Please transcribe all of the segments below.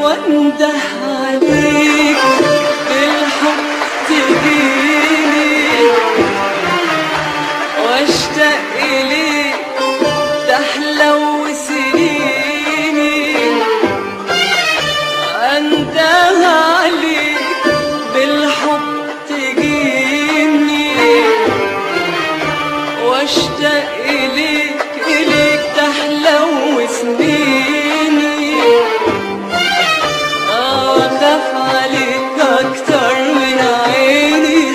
وانده عليك بالحب تجيني واشتاق اليك تحلو سنيني انده عليك بالحب تجيني واشتاق اليك اليك تحلو سنيني اه اخاف عليك اكتر من عيني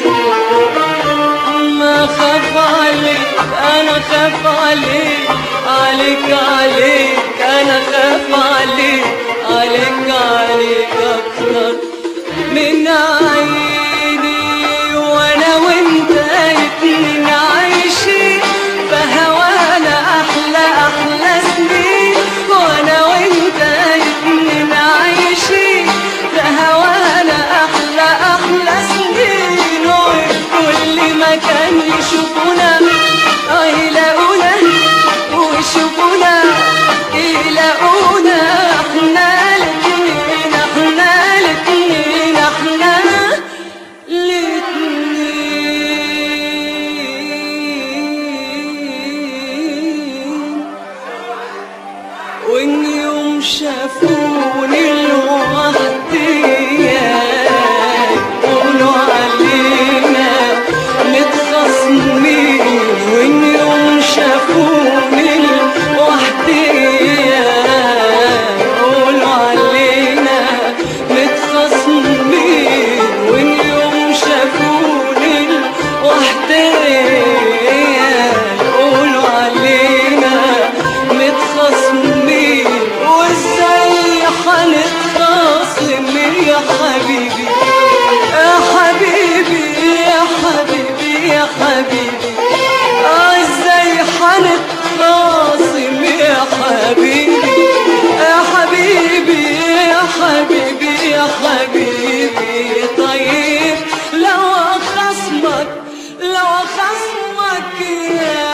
ما خاف عليك انا خاف عليك عليك عليك انا خاف عليك عليك عليك اكتر من عيني وانا وانت اتنين عايشين فهوانا احلى احلى سنين وانا وانت اتنين عايشين فهوانا احلى احلى سنين وكل مكان يشوفونا آه يلاقونا ويشوفونا يلاقونا احنا الاتنين احنا الاتنين احنا الاتنين وان يوم شافوني لوحدي يقولوا علينا متخاصمين وان يوم شافوني لوحدي يقولوا علينا متخاصمين وان يوم شافوني لوحدي يقولوا علينا متخاصمين وازاي هنتخاصم يا حبيبي يا حبيبي يا حبيبي يا حبيبي آه ازاي هنتخاصم يا حبيبي يا حبيبي يا حبيبي يا حبيبي طيب لو اخصمك لو اخصمك يا